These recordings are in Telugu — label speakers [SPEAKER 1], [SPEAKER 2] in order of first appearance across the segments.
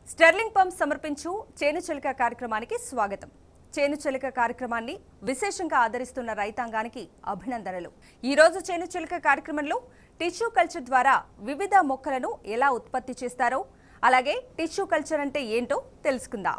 [SPEAKER 1] స్టెర్లింగ్ పంప్ సమర్పించు చేను చిలుక కార్యక్రమానికి స్వాగతం చేను చిలుక కార్యక్రమాన్ని విశేషంగా ఆదరిస్తున్న రైతాంగానికి అభినందనలు ఈ రోజు చేను చిలుక కార్యక్రమంలో టిష్యూ కల్చర్ ద్వారా వివిధ మొక్కలను ఎలా ఉత్పత్తి చేస్తారో అలాగే టిష్యూ కల్చర్ అంటే ఏంటో తెలుసుకుందాం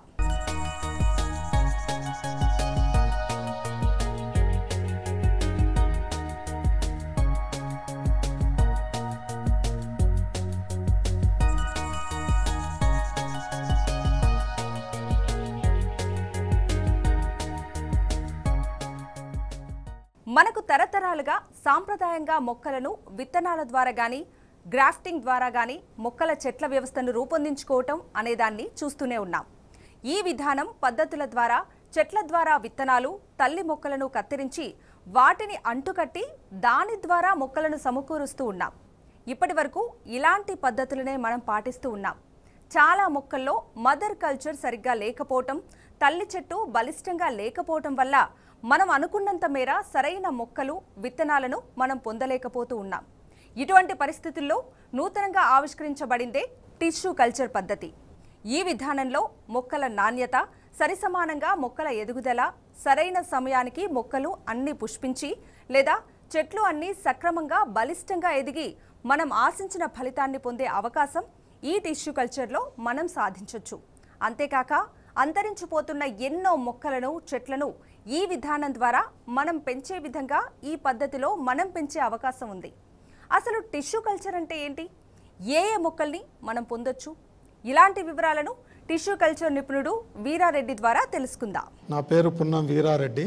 [SPEAKER 1] మనకు తరతరాలుగా సాంప్రదాయంగా మొక్కలను విత్తనాల ద్వారా గాని గ్రాఫ్టింగ్ ద్వారా గాని మొక్కల చెట్ల వ్యవస్థను రూపొందించుకోవటం అనేదాన్ని చూస్తూనే ఉన్నాం ఈ విధానం పద్ధతుల ద్వారా చెట్ల ద్వారా విత్తనాలు తల్లి మొక్కలను కత్తిరించి వాటిని అంటుకట్టి దాని ద్వారా మొక్కలను సమకూరుస్తూ ఉన్నాం ఇప్పటి వరకు ఇలాంటి పద్ధతులనే మనం పాటిస్తూ ఉన్నాం చాలా మొక్కల్లో మదర్ కల్చర్ సరిగ్గా లేకపోవటం తల్లి చెట్టు బలిష్టంగా లేకపోవటం వల్ల మనం అనుకున్నంత మేర సరైన మొక్కలు విత్తనాలను మనం పొందలేకపోతూ ఉన్నాం ఇటువంటి పరిస్థితుల్లో నూతనంగా ఆవిష్కరించబడిందే టిష్యూ కల్చర్ పద్ధతి ఈ విధానంలో మొక్కల నాణ్యత సరిసమానంగా మొక్కల ఎదుగుదల సరైన సమయానికి మొక్కలు అన్ని పుష్పించి లేదా చెట్లు అన్ని సక్రమంగా బలిష్టంగా ఎదిగి మనం ఆశించిన ఫలితాన్ని పొందే అవకాశం ఈ టిష్యూ కల్చర్లో మనం సాధించవచ్చు అంతేకాక అంతరించిపోతున్న ఎన్నో మొక్కలను చెట్లను ఈ విధానం ద్వారా మనం పెంచే విధంగా ఈ పద్ధతిలో మనం పెంచే అవకాశం ఉంది అసలు టిష్యూ కల్చర్ అంటే ఏంటి ఏ ఏ మొక్కల్ని మనం పొందొచ్చు ఇలాంటి వివరాలను టిష్యూ కల్చర్ నిపుణుడు వీరారెడ్డి ద్వారా తెలుసుకుందాం
[SPEAKER 2] నా పేరు పున్నం వీరారెడ్డి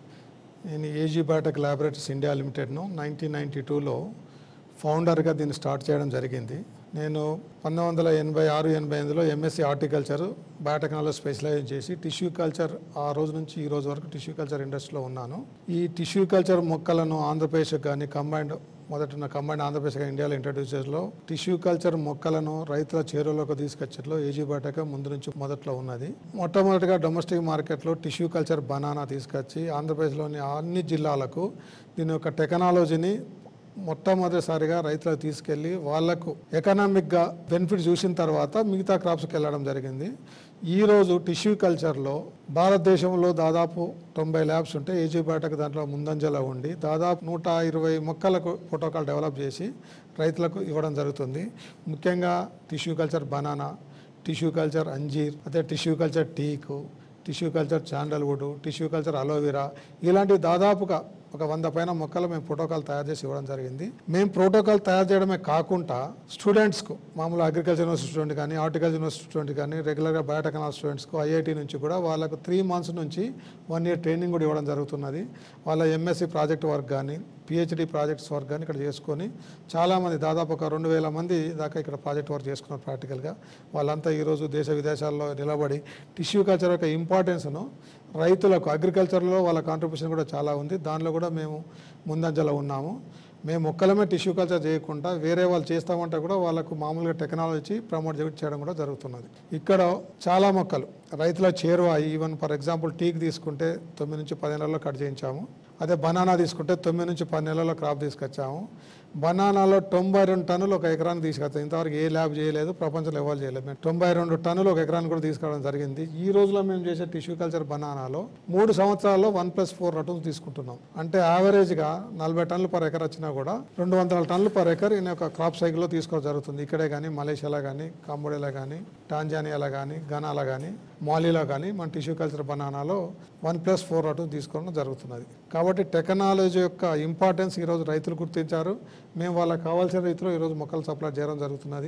[SPEAKER 2] నేను ఏజీ బయోటెక్ ల్యాబొరేటరీస్ ఇండియా లిమిటెడ్ను నైన్టీన్ నైంటీ టూలో ఫౌండర్గా దీన్ని స్టార్ట్ చేయడం జరిగింది నేను పంతొమ్మిది వందల ఎనభై ఆరు ఎనభై ఎనిమిదిలో ఎంఎస్సీ హార్టికల్చర్ బయోటెక్నాలజీ స్పెషలైజ్ చేసి టిష్యూ కల్చర్ ఆ రోజు నుంచి ఈ రోజు వరకు టిష్యూ కల్చర్ ఇండస్ట్రీలో ఉన్నాను ఈ టిష్యూ కల్చర్ మొక్కలను ఆంధ్రప్రదేశ్కి కానీ కంబైండ్ మొదట కంబైండ్ ఆంధ్రప్రదేశ్గా ఇండియాలో ఇంట్రడ్యూస్ చేసలో టిష్యూ కల్చర్ మొక్కలను రైతుల చేరువలోకి తీసుకొచ్చట్లో ఏజీ బయోటెక్ ముందు నుంచి మొదట్లో ఉన్నది మొట్టమొదటిగా డొమెస్టిక్ మార్కెట్లో టిష్యూ కల్చర్ బనానా తీసుకొచ్చి ఆంధ్రప్రదేశ్లోని అన్ని జిల్లాలకు దీని యొక్క టెక్నాలజీని మొట్టమొదటిసారిగా రైతులకు తీసుకెళ్ళి వాళ్లకు ఎకనామిక్గా బెనిఫిట్ చూసిన తర్వాత మిగతా క్రాప్స్కి వెళ్ళడం జరిగింది ఈరోజు టిష్యూ కల్చర్లో భారతదేశంలో దాదాపు తొంభై ల్యాబ్స్ ఉంటే ఏజీ బయోటెక్ దాంట్లో ముందంజలో ఉండి దాదాపు నూట ఇరవై మొక్కలకు ప్రోటోకాల్ డెవలప్ చేసి రైతులకు ఇవ్వడం జరుగుతుంది ముఖ్యంగా tissue culture banana tissue culture అంజీర్ అదే tissue culture teak tissue culture sandalwood tissue culture aloe vera ఇలాంటివి దాదాపుగా ఒక వంద పైన మొక్కలు మేము ప్రోటోకాల్ తయారు చేసి ఇవ్వడం జరిగింది మేము ప్రోటోకాల్ తయారు చేయడమే కాకుండా స్టూడెంట్స్కు మామూలు అగ్రికల్చర్ యూనివర్సిటీ స్టూడెంట్ కానీ హార్టికల్చర్ యూనివర్సిటీ స్టూడెంట్ కానీ రెగ్యులర్గా బయోటెక్నాలజీ స్టూడెంట్స్కు ఐఐటి నుంచి కూడా వాళ్ళకు త్రీ మంత్స్ నుంచి వన్ ఇయర్ ట్రైనింగ్ కూడా ఇవ్వడం జరుగుతున్నది వాళ్ళ ఎంఎస్సి ప్రాజెక్ట్ వర్క్ కానీ పిహెచ్డి ప్రాజెక్ట్స్ వర్క్ కానీ ఇక్కడ చేసుకొని చాలామంది దాదాపు ఒక రెండు వేల మంది దాకా ఇక్కడ ప్రాజెక్ట్ వర్క్ చేసుకున్నారు ప్రాక్టికల్గా వాళ్ళంతా ఈరోజు దేశ విదేశాల్లో నిలబడి టిష్యూ కల్చర్ యొక్క ఇంపార్టెన్స్ను రైతులకు అగ్రికల్చర్లో వాళ్ళ కాంట్రిబ్యూషన్ కూడా చాలా ఉంది దానిలో కూడా మేము ముందంజలో ఉన్నాము మేము మొక్కలమే టిష్యూ కల్చర్ చేయకుండా వేరే వాళ్ళు చేస్తామంటే కూడా వాళ్ళకు మామూలుగా టెక్నాలజీ ప్రమోట్ చేయడం కూడా జరుగుతున్నది ఇక్కడ చాలా మొక్కలు రైతుల చేరువ ఈవెన్ ఫర్ ఎగ్జాంపుల్ టీక్ తీసుకుంటే తొమ్మిది నుంచి పది నెలల్లో కట్ చేయించాము అదే బనానా తీసుకుంటే తొమ్మిది నుంచి పది నెలల్లో క్రాప్ తీసుకొచ్చాము బనానాలో తొంభై రెండు టన్నులు ఒక ఎకరానికి తీసుకొచ్చాం ఇంతవరకు ఏ ల్యాబ్ చేయలేదు ప్రపంచంలో ఎవరు చేయలేదు మేము తొంభై రెండు టన్నులు ఒక ఎకరానికి కూడా తీసుకురావడం జరిగింది ఈ రోజులో మేము చేసే టిష్యూ కల్చర్ బనానాలో మూడు సంవత్సరాల్లో వన్ ప్లస్ ఫోర్ రటన్స్ తీసుకుంటున్నాం అంటే యావరేజ్గా నలభై టన్నులు పర్ ఎకర్ వచ్చినా కూడా రెండు వందల టన్నులు పర్ ఎకర్ ఈయన యొక్క క్రాప్ సైకిల్లో తీసుకోవడం జరుగుతుంది ఇక్కడే కానీ మలేషియాలో కానీ కాంబోడియాలో కానీ టాంజానియాలో కానీ ఘనాలో కానీ మాలీలో కానీ మన టిష్యూ కల్చర్ బనానాలో వన్ ప్లస్ ఫోర్ రటన్స్ తీసుకోవడం జరుగుతున్నది కాబట్టి టెక్నాలజీ యొక్క ఇంపార్టెన్స్ ఈరోజు రైతులు గుర్తించారు మేము వాళ్ళకి కావాల్సిన రీతిలో ఈరోజు మొక్కలు సప్లై చేయడం జరుగుతున్నది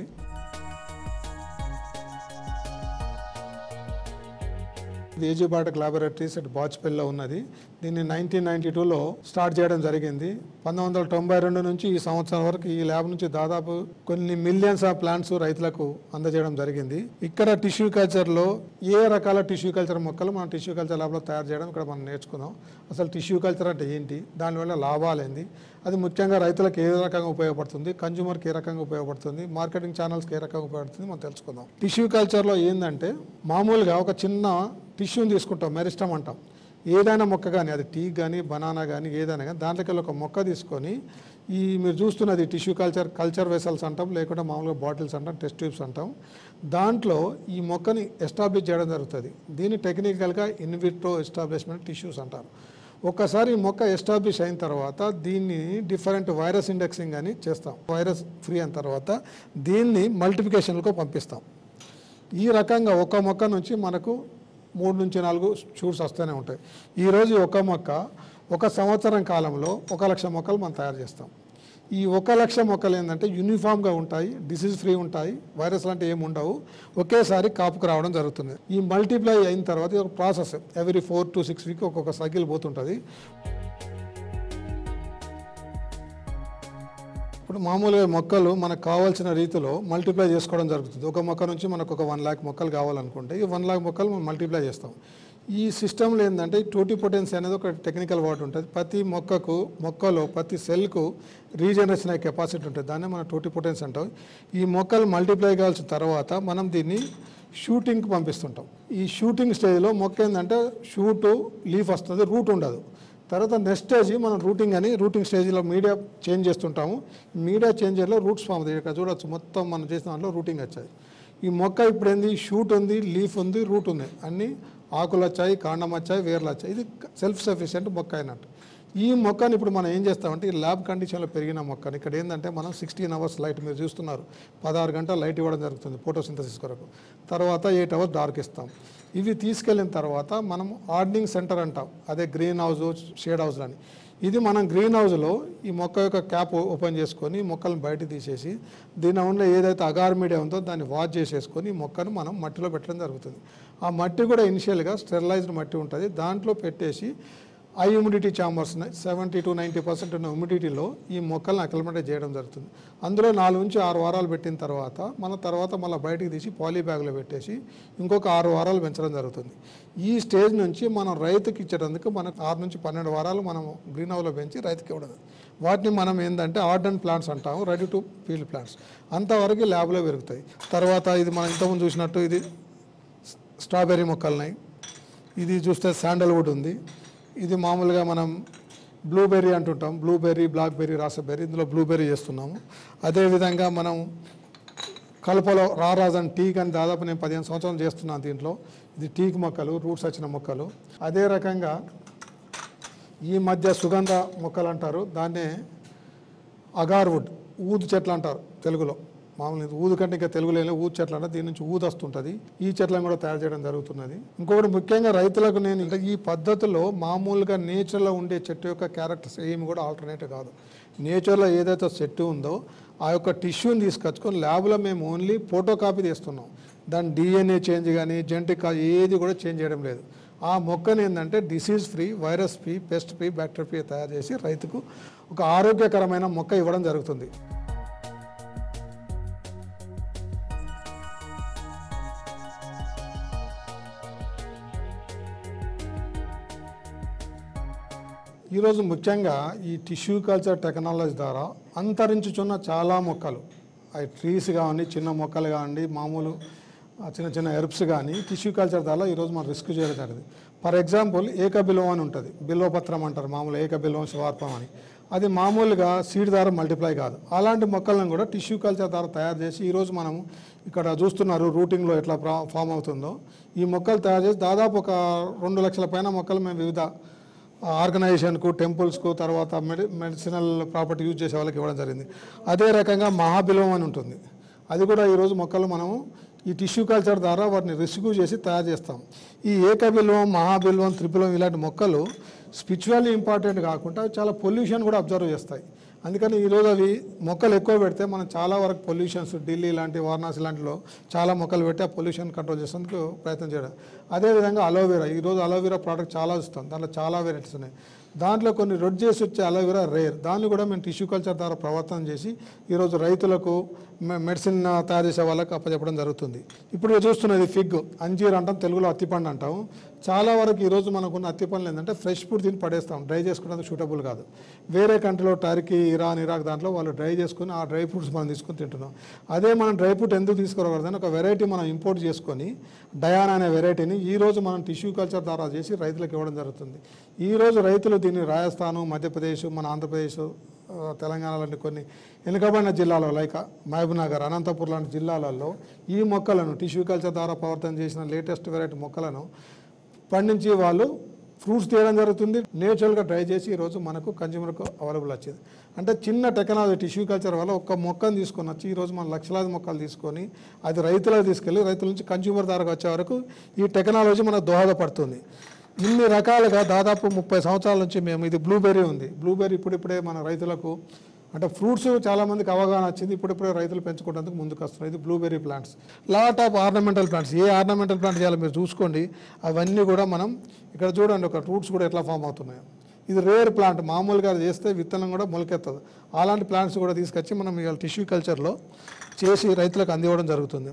[SPEAKER 2] ఇది ఏజీ బాటక్ ల్యాబొరేటరీస్ అట్ బాచ్పల్లిలో ఉన్నది దీన్ని నైన్టీన్ నైన్టీ టూలో స్టార్ట్ చేయడం జరిగింది పంతొమ్మిది వందల తొంభై రెండు నుంచి ఈ సంవత్సరం వరకు ఈ ల్యాబ్ నుంచి దాదాపు కొన్ని మిలియన్స్ ఆఫ్ ప్లాంట్స్ రైతులకు అందజేయడం జరిగింది ఇక్కడ టిష్యూ కల్చర్లో ఏ రకాల టిష్యూ కల్చర్ మొక్కలు మనం టిష్యూ కల్చర్ ల్యాబ్లో తయారు చేయడం ఇక్కడ మనం నేర్చుకుందాం అసలు టిష్యూ కల్చర్ అంటే ఏంటి దానివల్ల లాభాలు ఏంది అది ముఖ్యంగా రైతులకు ఏ రకంగా ఉపయోగపడుతుంది కన్జ్యూమర్కి ఏ రకంగా ఉపయోగపడుతుంది మార్కెటింగ్ ఛానల్స్కి ఏ రకంగా ఉపయోగపడుతుంది మనం తెలుసుకుందాం టిష్యూ కల్చర్లో ఏంటంటే మామూలుగా ఒక చిన్న టిష్యూని తీసుకుంటాం మెరిస్టమ్ అంటాం ఏదైనా మొక్క కానీ అది టీ కానీ బనానా కానీ ఏదైనా కానీ దాంట్లోకి ఒక మొక్క తీసుకొని ఈ మీరు చూస్తున్నది టిష్యూ కల్చర్ కల్చర్ వెసల్స్ అంటాం లేకుంటే మామూలుగా బాటిల్స్ అంటాం టెస్ట్ ట్యూబ్స్ అంటాం దాంట్లో ఈ మొక్కని ఎస్టాబ్లిష్ చేయడం జరుగుతుంది దీన్ని టెక్నికల్గా ఇన్విట్రో ఎస్టాబ్లిష్మెంట్ టిష్యూస్ అంటారు ఒక్కసారి ఈ మొక్క ఎస్టాబ్లిష్ అయిన తర్వాత దీన్ని డిఫరెంట్ వైరస్ ఇండెక్సింగ్ అని చేస్తాం వైరస్ ఫ్రీ అయిన తర్వాత దీన్ని మల్టిప్లికేషన్లకు పంపిస్తాం ఈ రకంగా ఒక మొక్క నుంచి మనకు మూడు నుంచి నాలుగు షూట్స్ వస్తూనే ఉంటాయి ఈరోజు ఈ ఒక మొక్క ఒక సంవత్సరం కాలంలో ఒక లక్ష మొక్కలు మనం తయారు చేస్తాం ఈ ఒక లక్ష మొక్కలు ఏంటంటే యూనిఫామ్గా ఉంటాయి డిసీజ్ ఫ్రీ ఉంటాయి వైరస్ లాంటివి ఏమి ఉండవు ఒకేసారి కాపుకు రావడం జరుగుతుంది ఈ మల్టిప్లై అయిన తర్వాత ఇది ఒక process every four to six week ఒక్కొక్క సైకిల్ పోతుంటుంది ఇప్పుడు మామూలుగా మొక్కలు మనకు కావాల్సిన రీతిలో మల్టిప్లై చేసుకోవడం జరుగుతుంది ఒక మొక్క నుంచి మనకు ఒక వన్ ల్యాక్ మొక్కలు కావాలనుకుంటే ఈ వన్ ల్యాక్ మొక్కలు మనం మల్టిప్లై చేస్తాం ఈ సిస్టంలో ఏంటంటే టోటీ పొటెన్సీ అనేది ఒక టెక్నికల్ వర్డ్ ఉంటుంది ప్రతి మొక్కకు మొక్కలో ప్రతి సెల్కు రీజనరేషన్ అయ్యే కెపాసిటీ ఉంటుంది దాన్ని మనం టోటీ పొటెన్సీ అంటాం ఈ మొక్కలు మల్టిప్లై కావాల్సిన తర్వాత మనం దీన్ని షూటింగ్కి పంపిస్తుంటాం ఈ షూటింగ్ స్టేజ్లో మొక్క ఏంటంటే షూటు లీఫ్ వస్తుంది రూట్ ఉండదు తర్వాత నెక్స్ట్ స్టేజ్ మనం రూటింగ్ అని రూటింగ్ స్టేజ్లో మీడియా చేంజ్ చేస్తుంటాము మీడియా చేంజర్లో రూట్స్ ఫామ్ అవుతాయి ఇక్కడ చూడొచ్చు మొత్తం మనం చేసిన దాంట్లో రూటింగ్ వచ్చాయి ఈ మొక్క ఇప్పుడు ఏంది షూట్ ఉంది లీఫ్ ఉంది రూట్ ఉంది అన్ని ఆకులు వచ్చాయి కాండం వచ్చాయి వేర్లు వచ్చాయి ఇది సెల్ఫ్ సఫిషియెంట్ మొక్క అయినట్టు ఈ మొక్కని ఇప్పుడు మనం ఏం చేస్తామంటే ఈ ల్యాబ్ కండిషన్లో పెరిగిన మొక్కని ఇక్కడ ఏంటంటే మనం సిక్స్టీన్ అవర్స్ లైట్ మీరు చూస్తున్నారు పదహారు గంటల లైట్ ఇవ్వడం జరుగుతుంది ఫోటోసింథసిస్ కొరకు తర్వాత ఎయిట్ అవర్స్ డార్క్ ఇస్తాం ఇవి తీసుకెళ్ళిన తర్వాత మనం ఆర్డనింగ్ సెంటర్ అంటాం అదే గ్రీన్ హౌస్ షేడ్ హౌస్ అని ఇది మనం గ్రీన్ హౌస్లో ఈ మొక్క యొక్క క్యాప్ ఓపెన్ చేసుకొని మొక్కలను బయట తీసేసి దీని ఉన్న ఏదైతే అగార్ మీడియా ఉందో దాన్ని వాష్ చేసేసుకొని ఈ మొక్కను మనం మట్టిలో పెట్టడం జరుగుతుంది ఆ మట్టి కూడా ఇనిషియల్గా స్టెరిలైజ్డ్ మట్టి ఉంటుంది దాంట్లో పెట్టేసి ఆ humidity chambers seventy to ninety percent ఉన్న హ్యూమిడిటీలో ఈ మొక్కలను అక్లమేట్ చేయడం జరుగుతుంది అందులో నాలుగు నుంచి ఆరు వారాలు పెట్టిన తర్వాత మన తర్వాత మళ్ళీ బయటికి తీసి పాలీ బ్యాగ్లో పెట్టేసి ఇంకొక ఆరు వారాలు పెంచడం జరుగుతుంది ఈ స్టేజ్ నుంచి మనం రైతుకి ఇచ్చేటందుకు మనకు ఆరు నుంచి పన్నెండు వారాలు మనం గ్రీన్ హౌస్లో పెంచి రైతుకి ఇవ్వడం వాటిని మనం ఏంటంటే ఆర్డన్ ప్లాంట్స్ అంటాము రెడీ టు ఫీల్డ్ ప్లాంట్స్ అంతవరకు ల్యాబ్లో పెరుగుతాయి తర్వాత ఇది మనం ఇంతకుముందు చూసినట్టు ఇది స్ట్రాబెర్రీ మొక్కలున్నాయి ఇది చూస్తే శాండల్వుడ్ ఉంది ఇది మామూలుగా మనం బ్లూబెర్రీ అంటుంటాం బ్లూబెర్రీ బ్లాక్బెర్రీ రాసబెర్రీ ఇందులో బ్లూబెర్రీ చేస్తున్నాము అదేవిధంగా మనం కలపలో రారాజ్ అని టీక్ అని దాదాపు నేను పదిహేను సంవత్సరాలు చేస్తున్నాను దీంట్లో ఇది టీక్ మొక్కలు రూట్స్ వచ్చిన మొక్కలు అదే రకంగా ఈ మధ్య సుగంధ మొక్కలు అంటారు దాన్నే అగార్వుడ్ ఊదు చెట్లు అంటారు తెలుగులో మామూలు ఇది ఊదు కంటే ఇంకా తెలుగులో ఏం లేవు, ఊదు చెట్లు అంటే దీని నుంచి ఊదు వస్తుంటుంది ఈ చెట్లను కూడా తయారు చేయడం జరుగుతున్నది ఇంకొకటి ముఖ్యంగా రైతులకు నేను ఇంకా ఈ పద్ధతిలో మామూలుగా నేచర్లో ఉండే చెట్టు యొక్క క్యారెక్టర్స్ ఏమి కూడా ఆల్టర్నేటివ్ కాదు నేచర్లో ఏదైతే చెట్టు ఉందో ఆ యొక్క టిష్యూని తీసుకొచ్చుకొని ల్యాబ్లో మేము ఓన్లీ ఫోటో కాపీ తీస్తున్నాం దాని డిఎన్ఏ చేంజ్ కానీ జెంటిక్ ఏది కూడా చేంజ్ చేయడం లేదు ఆ మొక్కను ఏంటంటే disease free virus free pest free bacteria free తయారు చేసి రైతుకు ఒక ఆరోగ్యకరమైన మొక్క ఇవ్వడం జరుగుతుంది ఈరోజు ముఖ్యంగా ఈ టిష్యూ కల్చర్ టెక్నాలజీ ద్వారా అంతరించుచున్న చాలా మొక్కలు అవి ట్రీస్ కావండి చిన్న మొక్కలు కావండి మామూలు ఆ, చిన్న చిన్న ఎర్బ్స్ కానీ టిష్యూ కల్చర్ ద్వారా ఈరోజు మనం రిస్క్ చేయడం జరిగింది ఫర్ ఎగ్జాంపుల్ ఏకబిల్వం అని ఉంటుంది బిల్వపత్రం అంటారు మామూలు ఏకబిల్వం శివార్పం అని అది మామూలుగా సీడ్ ద్వారా మల్టిప్లై కాదు అలాంటి మొక్కలను కూడా టిష్యూ కల్చర్ ద్వారా తయారు చేసి ఈరోజు మనం ఇక్కడ చూస్తున్నారు రూటింగ్లో ఎట్లా ప్రా- ఫామ్ అవుతుందో ఈ మొక్కలు తయారు చేసి దాదాపు ఒక రెండు లక్షల పైన మొక్కలు మేము వివిధ ఆర్గనైజేషన్కు టెంపుల్స్కు తర్వాత మెడి మెడిసినల్ ప్రాపర్టీ యూజ్ చేసే వాళ్ళకి ఇవ్వడం జరిగింది అదే రకంగా మహాబిల్వం అని ఉంటుంది అది కూడా ఈరోజు మొక్కలు మనము ఈ టిష్యూ కల్చర్ ద్వారా వాటిని రెస్క్యూ చేసి తయారు చేస్తాం ఈ ఏకబిల్వం మహాబిల్వం త్రిబిల్వం ఇలాంటి మొక్కలు స్పిరిచువల్లీ ఇంపార్టెంట్ కాకుండా అవి చాలా పొల్యూషన్ కూడా అబ్జర్వ్ చేస్తాయి అందుకని ఈరోజు అవి మొక్కలు ఎక్కువ పెడితే మనం చాలా వరకు పొల్యూషన్స్ ఢిల్లీ లాంటి వారణాసి లాంటిలో చాలా మొక్కలు పెట్టి ఆ పొల్యూషన్ కంట్రోల్ చేసేందుకు ప్రయత్నం చేయడం అదేవిధంగా అలోవెరా ఈరోజు అలోవెరా ప్రోడక్ట్ చాలా వస్తాం దాంట్లో చాలా వెరైటీస్ ఉన్నాయి దాంట్లో కొన్ని రొడ్ చేసి వచ్చే అలోవెరా రేర్ దాన్ని కూడా మేము టిష్యూ కల్చర్ ద్వారా ప్రవర్తన చేసి ఈరోజు రైతులకు మె- మెడిసిన్ తయారు చేసే వాళ్ళకి అప్పచెప్పడం జరుగుతుంది ఇప్పుడు మీరు చూస్తున్నది ఫిగ్ అంజీర్ అంటాం తెలుగులో అత్తిపండు అంటాం చాలా వరకు ఈరోజు మనకున్న అత్తి పండ్లు ఏంటంటే ఫ్రెష్ ఫుడ్ తిని పడేస్తాం డ్రై చేసుకోవడానికి సూటబుల్ కాదు వేరే కంట్రీలో టర్కీ ఇరాన్ ఇరాక్ దాంట్లో వాళ్ళు డ్రై చేసుకుని ఆ డ్రై ఫ్రూట్స్ మనం తీసుకుని తింటున్నాం అదే మనం డ్రై ఫ్రూట్ ఎందుకు తీసుకోకూడదని ఒక వెరైటీ మనం ఇంపోర్ట్ చేసుకొని డయానా అనే వెరైటీని ఈ రోజు మనం టిష్యూ కల్చర్ ద్వారా చేసి రైతులకు ఇవ్వడం జరుగుతుంది ఈ రోజు రైతులు దీన్ని రాజస్థాను మధ్యప్రదేశ్ మన ఆంధ్రప్రదేశ్ ఆ, తెలంగాణ లాంటి కొన్ని వెనుకబడిన జిల్లాలో లైక్ మహబూబ్నగర్ అనంతపూర్ లాంటి జిల్లాలలో ఈ మొక్కలను టిష్యూ కల్చర్ ద్వారా ప్రవర్తన చేసిన లేటెస్ట్ వెరైటీ మొక్కలను పండించి వాళ్ళు ఫ్రూట్స్ తీయడం జరుగుతుంది నేచురల్గా డ్రై చేసి ఈరోజు మనకు కన్జ్యూమర్కు అవైలబుల్ వచ్చేది అంటే చిన్న టెక్నాలజీ టిష్యూ కల్చర్ వల్ల ఒక్క మొక్కను తీసుకొని వచ్చి ఈరోజు మనం లక్షలాది మొక్కలు తీసుకొని అది రైతులకు తీసుకెళ్ళి రైతుల నుంచి కన్జ్యూమర్ దాకా వచ్చే వరకు ఈ టెక్నాలజీ మనకు దోహదపడుతుంది ఇన్ని రకాలుగా దాదాపు ముప్పై సంవత్సరాల నుంచి మేము ఇది బ్లూబెర్రీ ఉంది బ్లూబెర్రీ ఇప్పుడిప్పుడే మన రైతులకు అంటే ఫ్రూట్స్ చాలా మందికి అవగాహన వచ్చింది ఇప్పుడిప్పుడే రైతులు పెంచుకోవడానికి ముందుకు వస్తున్నారు ఇది blueberry plants lot of ornamental plants ఏ ఆర్నమెంటల్ ప్లాంట్ చేయాలో మీరు చూసుకోండి అవన్నీ కూడా మనం ఇక్కడ చూడండి ఒక రూట్స్ కూడా ఎట్లా ఫామ్ అవుతున్నాయి ఇది రేర్ ప్లాంట్ మామూలుగా అది చేస్తే విత్తనం కూడా మొలకెత్తదు అలాంటి ప్లాంట్స్ కూడా తీసుకొచ్చి మనం ఇవాళ టిష్యూ కల్చర్లో చేసి రైతులకు అందివ్వడం జరుగుతుంది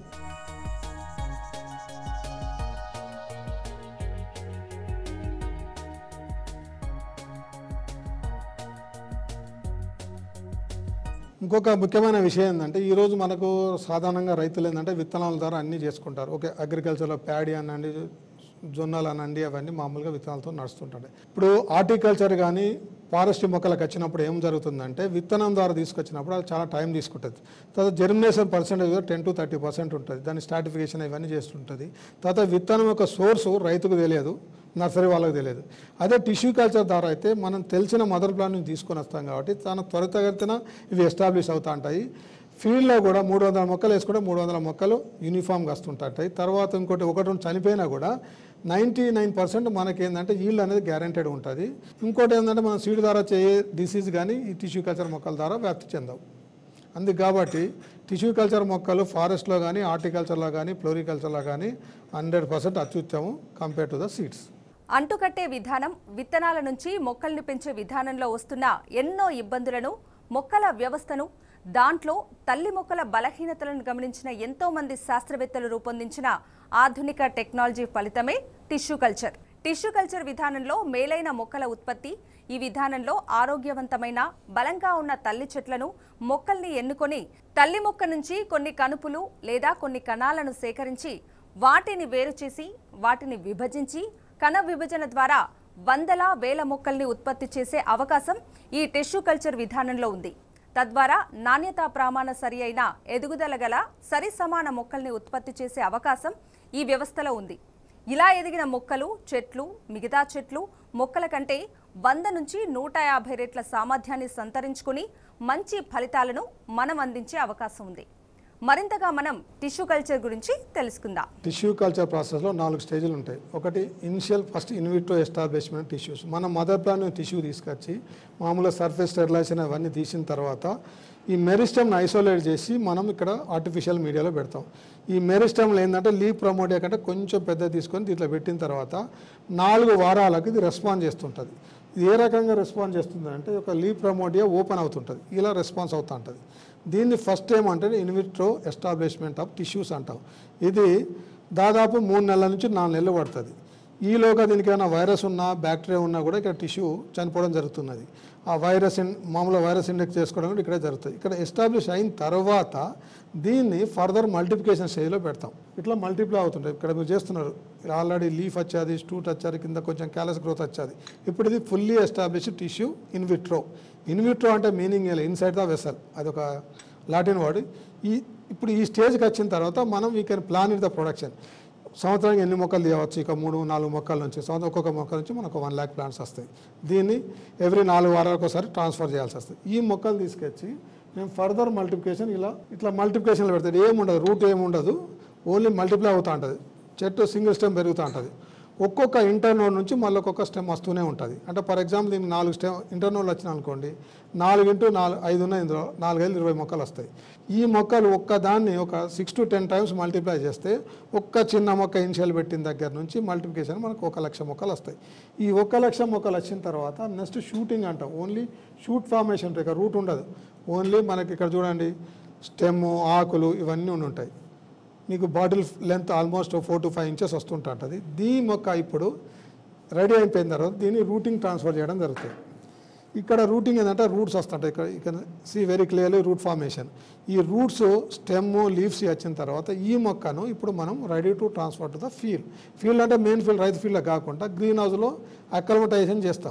[SPEAKER 2] ఇంకొక ముఖ్యమైన విషయం ఏంటంటే ఈరోజు మనకు సాధారణంగా రైతులు ఏంటంటే విత్తనాల ద్వారా అన్నీ చేసుకుంటారు ఓకే అగ్రికల్చర్లో ప్యాడీ అనండి జొన్నలు అనండి అవన్నీ మామూలుగా విత్తనాలతో నడుస్తుంటాయి ఇప్పుడు హార్టికల్చర్ కానీ ఫారెస్ట్ మొక్కలకు వచ్చినప్పుడు ఏం జరుగుతుందంటే విత్తనం ద్వారా తీసుకొచ్చినప్పుడు అది చాలా టైం తీసుకుంటుంది తర్వాత germination percentage ten to thirty percent ఉంటుంది దాని స్టాటిఫికేషన్ ఇవన్నీ చేస్తుంటుంది తర్వాత విత్తనం యొక్క సోర్సు రైతుకు తెలియదు నర్సరీ వాళ్ళకి తెలియదు అదే టిష్యూ కల్చర్ ద్వారా అయితే మనం తెలిసిన మదర్ ప్లాన్ నుంచి తీసుకొని వస్తాం కాబట్టి తన త్వరితగతిన ఇవి ఎస్టాబ్లిష్ అవుతూ ఉంటాయి ఫీల్డ్లో కూడా మూడు వందల మొక్కలు వేసుకుంటే మూడు వందల మొక్కలు యూనిఫామ్గా వస్తుంటాయి తర్వాత ఇంకోటి ఒకటి రెండు చనిపోయినా కూడా నైంటీ నైన్ పర్సెంట్ మనకేంటంటే ఈల్డ్ అనేది గ్యారంటెడ్ ఉంటుంది ఇంకోటి ఏంటంటే మనం సీడ్ ద్వారా చేయే డిసీజ్ కానీ ఈ టిష్యూ కల్చర్ మొక్కల ద్వారా వ్యాప్తి చెందవు అందుకు కాబట్టి టిష్యూ కల్చర్ మొక్కలు ఫారెస్ట్లో కానీ హార్టికల్చర్లో కానీ ఫ్లోరికల్చర్లో కానీ హండ్రెడ్ పర్సెంట్ అత్యుత్తమం కంపేర్ టు ద సీడ్స్
[SPEAKER 1] అంటుకట్టే విధానం విత్తనాల నుంచి మొక్కల్ని పెంచే విధానంలో వస్తున్న ఎన్నో ఇబ్బందులను మొక్కల వ్యవస్థను దాంట్లో తల్లి మొక్కల బలహీనతలను గమనించిన ఎంతో మంది శాస్త్రవేత్తలు రూపొందించిన ఆధునిక టెక్నాలజీ ఫలితమే టిష్యూ కల్చర్ టిష్యూ కల్చర్ విధానంలో మేలైన మొక్కల ఉత్పత్తి ఈ విధానంలో ఆరోగ్యవంతమైన బలంగా ఉన్న తల్లి చెట్లను మొక్కల్ని ఎన్నుకొని తల్లి మొక్క నుంచి కొన్ని కనుపులు లేదా కొన్ని కణాలను సేకరించి వాటిని వేరు చేసి వాటిని విభజించి కణ విభజన ద్వారా వందల వేల మొక్కల్ని ఉత్పత్తి చేసే అవకాశం ఈ టిష్యూ కల్చర్ విధానంలో ఉంది తద్వారా నాణ్యతా ప్రమాణ సరి అయిన ఎదుగుదల గల సరి సమాన మొక్కల్ని ఉత్పత్తి చేసే అవకాశం ఈ వ్యవస్థలో ఉంది ఇలా ఎదిగిన మొక్కలు చెట్లు మిగతా చెట్లు మొక్కల కంటే వంద నుంచి నూట యాభై రెట్ల సామర్థ్యాన్ని సంతరించుకుని మంచి ఫలితాలను మనం అందించే అవకాశం ఉంది మరింతగా మనం టిష్యూ కల్చర్ గురించి తెలుసుకుందాం
[SPEAKER 2] టిష్యూ కల్చర్ ప్రాసెస్లో నాలుగు స్టేజ్లు ఉంటాయి ఒకటి initial first in vitro establishment tissues మన మదర్ ప్లాన్ టిష్యూ తీసుకొచ్చి మామూలుగా సర్ఫేస్ స్టెరిలైజేషన్ అవన్నీ తీసిన తర్వాత ఈ మెరిస్టమ్ని ఐసోలేట్ చేసి మనం ఇక్కడ ఆర్టిఫిషియల్ మీడియాలో పెడతాం ఈ మెరిస్టమ్లో ఏంటంటే లీవ్ ప్రమోడియా కంటే కొంచెం పెద్ద తీసుకొని దీంట్లో పెట్టిన తర్వాత నాలుగు వారాలకు ఇది రెస్పాన్స్ చేస్తుంటుంది ఇది ఏ రకంగా రెస్పాన్స్ చేస్తుంది అంటే ఒక లీవ్ ప్రమోడియా ఓపెన్ అవుతుంటుంది ఇలా రెస్పాన్స్ అవుతూ ఉంటుంది దీన్ని ఫస్ట్ ఏమంటే ఇన్విట్రో ఎస్టాబ్లిష్మెంట్ ఆఫ్ టిష్యూస్ అంటాం ఇది దాదాపు మూడు నెలల నుంచి నాలుగు నెలలు పడుతుంది ఈలోగా దీనికి ఏమైనా వైరస్ ఉన్నా బ్యాక్టీరియా ఉన్నా కూడా ఇక్కడ టిష్యూ చనిపోవడం జరుగుతున్నది ఆ వైరస్ ఇన్ మామూలుగా వైరస్ ఇండెక్స్ చేసుకోవడం కూడా ఇక్కడే జరుగుతుంది ఇక్కడ ఎస్టాబ్లిష్ అయిన తర్వాత దీన్ని ఫర్దర్ మల్టిప్లికేషన్ స్టేజ్లో పెడతాం ఇట్లా మల్టిప్లై అవుతుంటాయి ఇక్కడ మీరు చేస్తున్నారు ఆల్రెడీ లీఫ్ వచ్చేది స్టూట్ వచ్చేది కింద కొంచెం క్యాలస్ గ్రోత్ వచ్చేది ఇప్పుడు ఇది fully established tissue in vitro in vitro అంటే మీనింగ్ ఇన్సైడ్ ద వెసల్ అదొక లాటిన్ వర్డ్ ఈ ఇప్పుడు ఈ స్టేజ్కి వచ్చిన తర్వాత మనం we can plan it the production సంవత్సరానికి ఎన్ని మొక్కలు తీయవచ్చు ఇక మూడు నాలుగు మొక్కల నుంచి సంవత్సరం ఒక్కొక్క మొక్క నుంచి మనకు వన్ ల్యాక్ ప్లాంట్స్ వస్తాయి దీన్ని ఎవ్రీ నాలుగు వారాలకు ఒకసారి ట్రాన్స్ఫర్ చేయాల్సి వస్తుంది ఈ మొక్కలు తీసుకొచ్చి మేము ఫర్దర్ మల్టిప్లికేషన్ ఇలా ఇట్లా మల్టిప్లికేషన్లో పెడతాడు ఏముండదు రూట్ ఏముండదు ఓన్లీ మల్టిప్లై అవుతూ ఉంటుంది చెట్టు సింగిల్ స్టెమ్ పెరుగుతూ ఉంటుంది ఒక్కొక్క ఇంటర్నోడ్ నుంచి మళ్ళీ ఒక్కొక్క స్టెమ్ వస్తూనే ఉంటుంది అంటే ఫర్ ఎగ్జాంపుల్ దీనికి నాలుగు స్టెమ్ ఇంటర్నోడ్ వచ్చిన అనుకోండి నాలుగు ఇంటూ నాలుగు ఐదు ఉన్నాయి ఇందులో నాలుగైదు ఇరవై మొక్కలు వస్తాయి ఈ మొక్కలు ఒక్క దాన్ని ఒక six to ten times multiply చేస్తే ఒక్క చిన్న మొక్క ఇనిషియల్ పెట్టిన దగ్గర నుంచి మల్టిప్లికేషన్ మనకు ఒక లక్ష మొక్కలు వస్తాయి ఈ ఒక్క లక్ష మొక్కలు వచ్చిన తర్వాత నెక్స్ట్ షూటింగ్ అంటాం ఓన్లీ షూట్ ఫార్మేషన్ ఉంటాయి ఇక రూట్ ఉండదు ఓన్లీ మనకి ఇక్కడ చూడండి స్టెమ్ ఆకులు ఇవన్నీ ఉండి ఉంటాయి మీకు bottle length almost four to five inches వస్తుంటుంది దీని మొక్క ఇప్పుడు రెడీ అయిపోయిన తర్వాత దీన్ని రూటింగ్ ట్రాన్స్ఫర్ చేయడం జరుగుతుంది ఇక్కడ రూటింగ్ ఏంటంటే రూట్స్ వస్తుంటాయి ఇక్కడ ఇక్కడ see very clearly root formation ఈ రూట్స్ స్టెమ్ లీవ్స్ వచ్చిన తర్వాత ఈ మొక్కను ఇప్పుడు మనం ready to transfer to the field field అంటే మెయిన్ ఫీల్డ్ రైతు ఫీల్డ్ కాకుండా గ్రీన్ హౌస్లో అక్లమటైజేషన్ చేస్తాం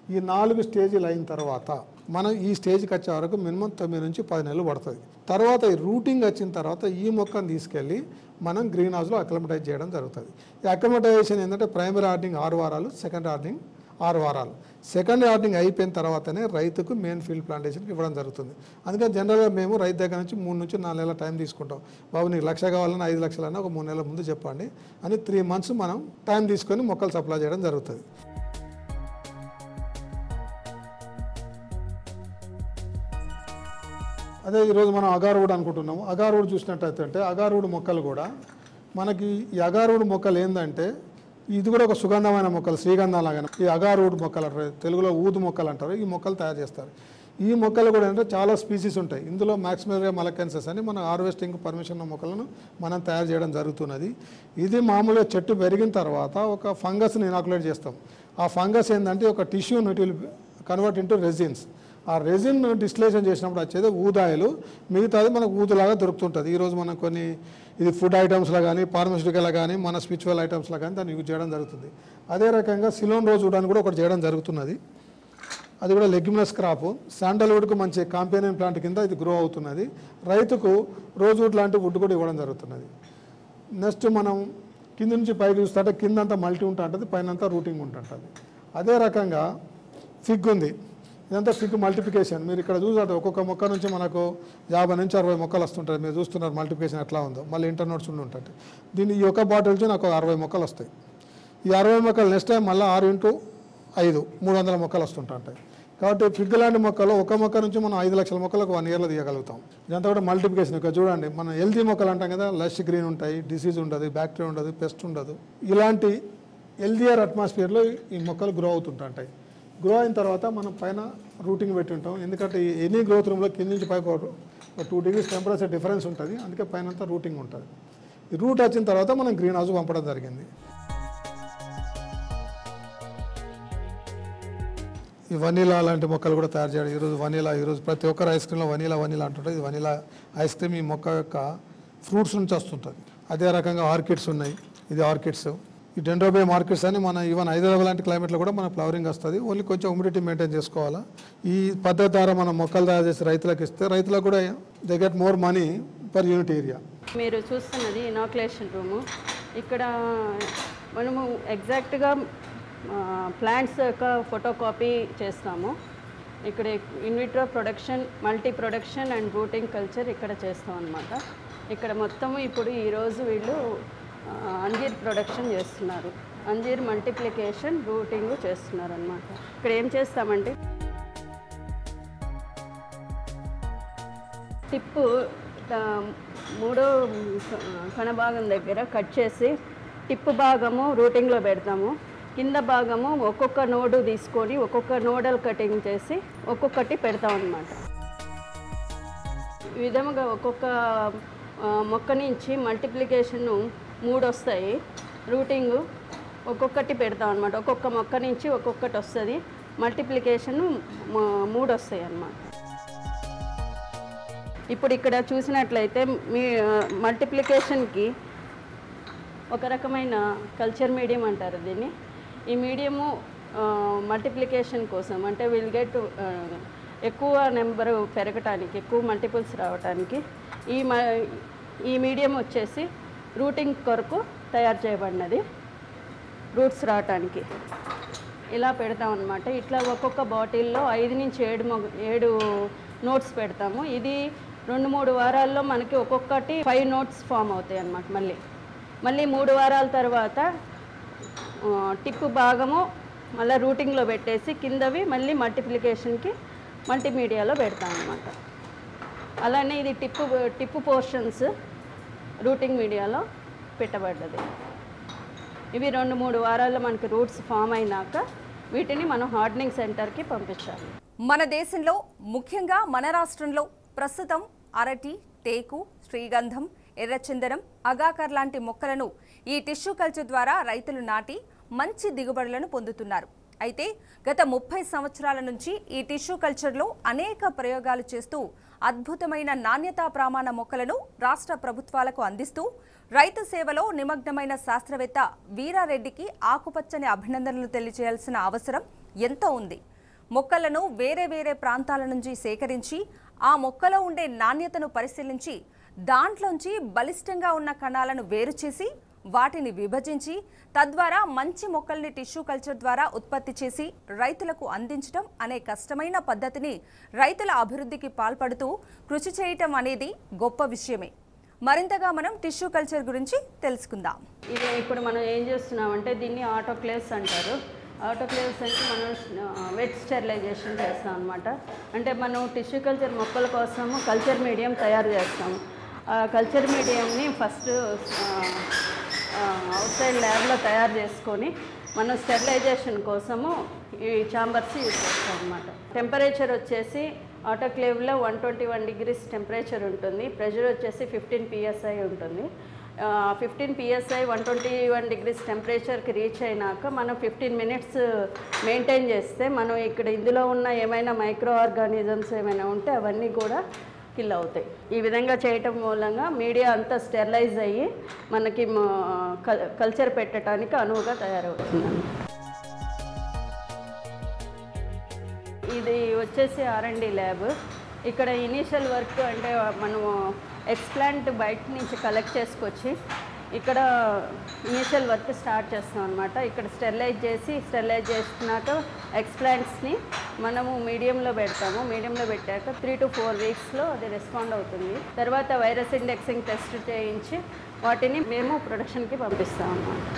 [SPEAKER 2] ఈ నాలుగు స్టేజీలు అయిన తర్వాత మనం ఈ స్టేజ్కి వచ్చే వరకు మినిమం తొమ్మిది నుంచి పది నెలలు పడుతుంది తర్వాత ఈ రూటింగ్ వచ్చిన తర్వాత ఈ మొక్కను తీసుకెళ్ళి మనం గ్రీన్ హౌస్లో అక్లమటైజ్ చేయడం జరుగుతుంది ఈ అక్లమటైజేషన్ ఏంటంటే ప్రైమరీ హార్డింగ్ ఆరు వారాలు సెకండ్ హార్డింగ్ ఆరు వారాలు సెకండ్ హార్డింగ్ అయిపోయిన తర్వాతనే రైతుకు మెయిన్ ఫీల్డ్ ప్లాంటేషన్కి ఇవ్వడం జరుగుతుంది అందుకని జనరల్గా మేము రైతు దగ్గర నుంచి మూడు నుంచి నాలుగు నెలల టైం తీసుకుంటాం బాబు నీకు లక్ష కావాలన్నా ఐదు లక్షలన్నా ఒక మూడు నెలల ముందు చెప్పండి అని త్రీ మంత్స్ మనం టైం తీసుకొని మొక్కలు సప్లై చేయడం జరుగుతుంది అదే ఈరోజు మనం అగారువుడ్ అనుకుంటున్నాము అగారువుడ్ చూసినట్టయితే అంటే అగారువుడ్ మొక్కలు కూడా మనకి ఈ అగారువుడ్ మొక్కలు ఏంటంటే ఇది కూడా ఒక సుగంధమైన మొక్కలు శ్రీగంధం లాగానే ఈ అగారువుడ్ మొక్కలు అంటారు తెలుగులో ఊదు మొక్కలు అంటారు ఈ మొక్కలు తయారు చేస్తారు ఈ మొక్కలు కూడా ఏంటంటే చాలా స్పీసీస్ ఉంటాయి ఇందులో మ్యాక్సిమల్గా మలకెన్సెస్ అని మన హార్వెస్టింగ్ పర్మిషన్ ఉన్న మొక్కలను మనం తయారు చేయడం జరుగుతున్నది ఇది మామూలుగా చెట్టు పెరిగిన తర్వాత ఒక ఫంగస్ని ఇనాకులేట్ చేస్తాం ఆ ఫంగస్ ఏంటంటే ఒక టిష్యూని it will convert into resins ఆ రెజిన్ డిస్టిలేషన్ చేసినప్పుడు వచ్చేది ఊదాయిలు మిగతాది మనకు ఊదులాగా దొరుకుతుంటుంది ఈరోజు మనం కొన్ని ఇది ఫుడ్ ఐటమ్స్లో కానీ ఫార్మస్యూటికల్ కానీ మన స్పిరిచువల్ ఐటమ్స్లో కానీ దాన్ని యూజ్ చేయడం జరుగుతుంది అదే రకంగా సిలోన్ రోజ్ వుడ్ అని కూడా ఒకటి చేయడం జరుగుతున్నది అది కూడా లెగ్యుమినస్ క్రాప్ శాండల్వుడ్కు మంచి కాంపెనియన్ ప్లాంట్ కింద ఇది గ్రో అవుతున్నది రైతుకు రోజ్ వుడ్ లాంటి వుడ్ కూడా ఇవ్వడం జరుగుతున్నది నెక్స్ట్ మనం కింద నుంచి పైకి చూస్తుంటే కింద అంతా మల్టీ ఉంటుంటుంది పైన అంతా రూటింగ్ ఉంటుంటుంది అదే రకంగా ఫిగ్ ఉంది ఇదంతా ఫిగ్ మల్టిప్లికేషన్ మీరు ఇక్కడ చూసారు ఒక్కొక్క మొక్క నుంచి మనకు యాభై నుంచి అరవై మొక్కలు వస్తుంటాయి మీరు చూస్తున్నారు మల్టిప్లికేషన్ ఎట్లా ఉందో మళ్ళీ ఇంటర్నోట్స్ ఉండి ఉంటుంది దీన్ని ఈ ఒక్క బాటిల్ నుంచి నాకు ఒక అరవై మొక్కలు వస్తాయి ఈ అరవై మొక్కలు నెక్స్ట్ టైం మళ్ళీ ఆరు ఇంటూ ఐదు మూడు వందల మొక్కలు వస్తుంటాయి కాబట్టి ఫిగ్ లాంటి మొక్కలు ఒక మొక్క నుంచి మనం ఐదు లక్షల మొక్కలకు వన్ ఇయర్లో తీయగలుగుతాం ఇదంతా కూడా మల్టిప్లికేషన్ ఇక్కడ చూడండి మనం హెల్తీ మొక్కలు అంటాం కదా లష్ గ్రీన్ ఉంటాయి డిసీజ్ ఉండదు బ్యాక్టీరియా ఉండదు పెస్ట్ ఉండదు ఇలాంటి హెల్దియర్ అట్మాస్ఫియర్లో ఈ మొక్కలు గ్రో అవుతుంటాయి గ్రో అయిన తర్వాత మనం పైన రూటింగ్ పెట్టి ఉంటాం ఎందుకంటే ఎనీ గ్రోత్ రూమ్లో కింద నుంచి పైకి ఒక టూ డిగ్రీస్ టెంపరేచర్ డిఫరెన్స్ ఉంటుంది అందుకే పైన అంతా రూటింగ్ ఉంటుంది ఈ రూట్ వచ్చిన తర్వాత మనం గ్రీన్ హౌస్ పంపడం జరిగింది ఈ వనీలా లాంటి మొక్కలు కూడా తయారు చేయడం ఈరోజు వనీలా ఈరోజు ప్రతి ఒక్కరు ఐస్ క్రీమ్లో వనీలా వనీలా అంటుంటుంది ఇది వనీలా ఐస్ క్రీమ్ ఈ మొక్క యొక్క ఫ్రూట్స్ నుంచి వస్తుంటుంది అదే రకంగా ఆర్కిడ్స్ ఉన్నాయి ఇది ఆర్కిడ్స్ ఈ డెండ్రోబియం ఆర్కిడ్స్ అని మన ఈవెన్ హైదరాబాద్ లాంటి క్లైమేట్లో కూడా మన ఫ్లవరింగ్ వస్తుంది ఓన్లీ కొంచెం హ్యూమిడిటీ మెయింటైన్ చేసుకోవాలా ఈ పద్ధతి ద్వారా మనం మొక్కలు తయారు చేసి రైతులకు ఇస్తే రైతులకు కూడా they get more money per unit area
[SPEAKER 3] మీరు చూస్తున్నది ఇనాకులేషన్ రూము ఇక్కడ మనము ఎగ్జాక్ట్గా ప్లాంట్స్ యొక్క ఫోటో కాపీ చేస్తాము ఇక్కడ in vitro production multi production and rooting culture ఇక్కడ చేస్తాం అనమాట ఇక్కడ మొత్తము ఇప్పుడు ఈరోజు వీళ్ళు ఆ, అంజీర్ ప్రొడక్షన్ చేస్తున్నారు అంజీర్ మల్టిప్లికేషన్ రూటింగ్ చేస్తున్నారు అనమాట ఇక్కడ ఏం చేస్తామంటే టిప్పు ఆ, మూడో క- కణ భాగం దగ్గర కట్ చేసి టిప్పు భాగము రూటింగ్లో పెడతాము కింద భాగము ఒక్కొక్క నోడు తీసుకొని ఒక్కొక్క నోడల్ కటింగ్ చేసి ఒక్కొక్కటి పెడతాం అన్నమాట ఈ విధముగా ఒక్కొక్క ఆ, మొక్క నుంచి మల్టిప్లికేషన్ మూడు వస్తాయి రూటింగ్ ఒక్కొక్కటి పెడతాం అనమాట ఒక్కొక్క మొక్క నుంచి ఒక్కొక్కటి వస్తుంది మల్టిప్లికేషన్ మూడు వస్తాయి అన్నమాట ఇప్పుడు ఇక్కడ చూసినట్లయితే మీ మల్టిప్లికేషన్కి ఒక రకమైన కల్చర్ మీడియం అంటారు దీన్ని ఈ మీడియము మల్టిప్లికేషన్ కోసం అంటే విల్ గెట్ ఎక్కువ నెంబరు పెరగటానికి ఎక్కువ మల్టిపుల్స్ రావటానికి ఈ మ ఈ మీడియం వచ్చేసి రూటింగ్ కొరకు తయారు చేయబడినది రూట్స్ రావటానికి ఇలా పెడతాం అనమాట ఇట్లా ఒక్కొక్క బాటిల్లో ఐదు నుంచి ఏడు మొగ ఏడు నోట్స్ పెడతాము ఇది రెండు మూడు వారాల్లో మనకి ఒక్కొక్కటి ఫైవ్ నోట్స్ ఫామ్ అవుతాయి అన్నమాట మళ్ళీ మళ్ళీ మూడు వారాల తర్వాత ఆ, టిప్పు భాగము మళ్ళీ రూటింగ్లో పెట్టేసి కిందవి మళ్ళీ మల్టిప్లికేషన్కి మల్టీమీడియాలో పెడతాం అనమాట అలానే ఇది టిప్పు టిప్పు పోర్షన్స్ రూటింగ్ మీడియాలో పెట్టబడ్డది ఇవి రెండు మూడు వారాల్లో మనకి రూట్స్ ఫామ్ అయినాక వీటిని మనం హార్డనింగ్ సెంటర్కి పంపించాలి
[SPEAKER 1] మన దేశంలో ముఖ్యంగా మన రాష్ట్రంలో ప్రస్తుతం అరటి టేకు శ్రీగంధం ఎర్రచందనం అగాకర్ లాంటి మొక్కలను ఈ టిష్యూ కల్చర్ ద్వారా రైతులు నాటి మంచి దిగుబడులను పొందుతున్నారు అయితే గత ముప్పై సంవత్సరాల నుంచి ఈ టిష్యూ కల్చర్లో అనేక ప్రయోగాలు చేస్తూ అద్భుతమైన నాణ్యతా ప్రమాణ మొక్కలను రాష్ట్ర ప్రభుత్వాలకు అందిస్తూ రైతు సేవలో నిమగ్నమైన శాస్త్రవేత్త వీరారెడ్డికి ఆకుపచ్చని అభినందనలు తెలియజేయాల్సిన అవసరం ఎంతో ఉంది మొక్కలను వేరే వేరే ప్రాంతాల నుంచి సేకరించి ఆ మొక్కలో ఉండే నాణ్యతను పరిశీలించి దాంట్లోంచి బలిష్టంగా ఉన్న కణాలను వేరు చేసి వాటిని విభజించి తద్వారా మంచి మొక్కల్ని టిష్యూ కల్చర్ ద్వారా ఉత్పత్తి చేసి రైతులకు అందించడం అనే కష్టమైన పద్ధతిని రైతుల అభివృద్ధికి పాల్పడుతూ కృషి చేయటం అనేది గొప్ప విషయమే మరింతగా మనం టిష్యూ కల్చర్ గురించి తెలుసుకుందాం
[SPEAKER 3] ఇది ఇప్పుడు మనం ఏం చేస్తున్నామంటే దీన్ని ఆటోక్లేవ్స్ అంటారు ఆటోక్లేవ్స్ అంటే మనం వెట్ స్టెరిలైజేషన్ చేస్తాం అనమాట అంటే మనం టిష్యూ కల్చర్ మొక్కల కోసము కల్చర్ మీడియం తయారు చేస్తాము ఆ కల్చర్ మీడియంని ఫస్ట్ అవుట్ సైడ్ ల్యాబ్లో తయారు చేసుకొని మనం స్టెరిలైజేషన్ కోసము ఈ చాంబర్స్ యూజ్ చేస్తాం అనమాట టెంపరేచర్ వచ్చేసి ఆటోక్లేవ్లో one twenty one degrees temperature ఉంటుంది ప్రెషర్ వచ్చేసి ఫిఫ్టీన్ పిఎస్ఐ ఉంటుంది fifteen PSI one twenty one degrees టెంపరేచర్కి రీచ్ అయినాక మనం ఫిఫ్టీన్ మినిట్స్ మెయింటైన్ చేస్తే మనం ఇక్కడ ఇందులో ఉన్న ఏమైనా మైక్రో ఆర్గానిజమ్స్ ఏమైనా ఉంటే అవన్నీ కూడా కిల్ అవుతాయి ఈ విధంగా చేయటం మూలంగా మీడియా అంతా స్టెరిలైజ్ అయ్యి మనకి కల్చర్ పెట్టడానికి అనువుగా తయారవుతుంది ఇది వచ్చేసి ఆర్ఎండి ల్యాబ్ ఇక్కడ ఇనీషియల్ వర్క్ అంటే మనము ఎక్స్ప్లాంట్ బయట నుంచి కలెక్ట్ చేసుకొచ్చి ఇక్కడ ఇనీషియల్ వర్క్ స్టార్ట్ చేస్తాం అనమాట ఇక్కడ స్టెరిలైజ్ చేసి స్టెరిలైజ్ చేసినాక ఎక్స్ప్లాంట్స్ని మనము మీడియంలో పెడతాము మీడియంలో పెట్టాక త్రీ టు ఫోర్ వీక్స్లో అది రెస్పాండ్ అవుతుంది తర్వాత వైరస్ ఇండెక్సింగ్ టెస్ట్ చేయించి వాటిని మేము ప్రొడక్షన్కి పంపిస్తాం అన్నమాట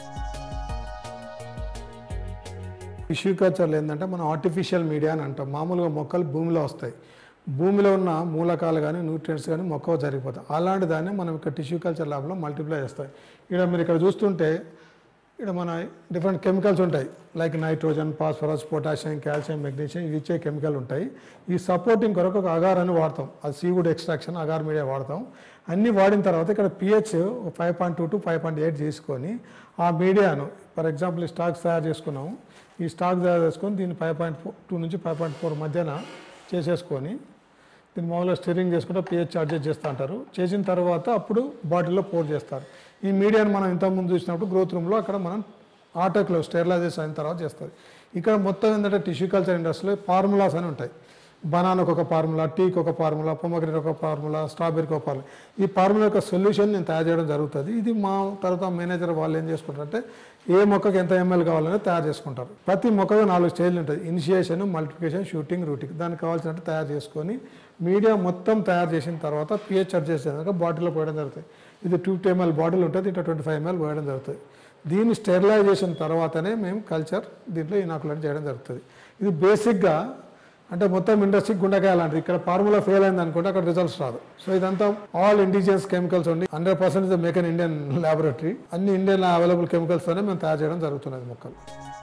[SPEAKER 2] టిష్యూ కల్చర్లో ఏంటంటే మనం ఆర్టిఫిషియల్ మీడియా అని అంటాం మామూలుగా మొక్కలు భూమిలో వస్తాయి భూమిలో ఉన్న మూలకాలు కానీ న్యూట్రియంట్స్ కానీ మొక్క జరిగిపోతాయి అలాంటి దాన్ని మనం ఇక్కడ టిష్యూ కల్చర్ ల్యాబ్లో మల్టిప్లై చేస్తాయి ఇక్కడ మీరు ఇక్కడ చూస్తుంటే ఇక్కడ మన డిఫరెంట్ కెమికల్స్ ఉంటాయి like nitrogen phosphorus potassium calcium magnesium ఇవి ఇచ్చే కెమికల్ ఉంటాయి ఈ సపోర్టింగ్ కొరకు ఒక అగార్ అని వాడతాం అది సీవుడ్ ఎక్స్ట్రాక్షన్ అగార్ మీడియా వాడతాం అన్నీ వాడిన తర్వాత ఇక్కడ pH five point two to five point eight తీసుకొని ఆ మీడియాను ఫర్ ఎగ్జాంపుల్ ఈ స్టాక్స్ తయారు చేసుకున్నాము ఈ స్టాక్ తయారు చేసుకొని దీన్ని ఫైవ్ పాయింట్ టూ నుంచి ఫైవ్ పాయింట్ ఫోర్ మధ్యన చేసేసుకొని దీన్ని మామూలుగా స్టీరింగ్ చేసుకుంటే పిహెచ్ అడ్జస్ట్ చేస్తూ అంటారు చేసిన తర్వాత అప్పుడు బాటిల్లో పోర్ చేస్తారు ఈ మీడియాని మనం ఇంతకుముందు చూసినప్పుడు గ్రోత్ రూమ్లో అక్కడ మనం ఆటోక్లో స్టెరిలైజేషన్ అయిన తర్వాత చేస్తారు ఇక్కడ మొత్తం ఏంటంటే టిష్యూ కల్చర్ ఇండస్ట్రీలో ఫార్ములాస్ అని ఉంటాయి బనానాకు ఒక ఫార్ములా టీకి ఒక ఫార్ములా పొమగ్రెనేట్ ఒక ఫార్ములా స్ట్రాబెరీకి ఒక ఫార్ములా ఈ ఫార్ములా యొక్క సొల్యూషన్ నేను తయారు చేయడం జరుగుతుంది ఇది మా తర్వాత మేనేజర్ వాళ్ళు ఏం చేసుకుంటారంటే ఏ మొక్కకి ఎంత ఎంఎల్ కావాలనే తయారు చేసుకుంటారు ప్రతి మొక్కగా నాలుగు స్టేజ్లు ఉంటుంది ఇనిషియేషన్ మల్టిప్లికేషన్ షూటింగ్ రూటింగ్ దానికి కావాల్సినట్టు తయారు చేసుకొని మీడియా మొత్తం తయారు చేసిన తర్వాత పిహెచ్ అడ్జస్ట్ చేసాక బాటిల్లో పోయడం జరుగుతుంది ఇది టూ ఎంఎల్ బాటిల్ ఉంటుంది ఇట్లా ట్వంటీ ఫైవ్ ఎంఎల్ పోయడం జరుగుతుంది దీన్ని స్టెరిలైజేషన్ తర్వాతనే మేము కల్చర్ దీంట్లో ఇనాకులేట్ చేయడం జరుగుతుంది ఇది బేసిక్గా అంటే మొత్తం ఇండస్ట్రీ గుండెకాయ లాంటిది ఇక్కడ ఫార్ములా ఫెయిల్ అయింది అనుకుంటే అక్కడ రిజల్ట్స్ రాదు సో ఇదంతా ఆల్ ఇండిజియన్స్ కెమికల్స్ ఉండి hundred percent is make in Indian laboratory అన్ని ఇండియన్ అవైలబుల్ కెమికల్స్తోనే మేము తయారు చేయడం జరుగుతున్నది మొక్కలు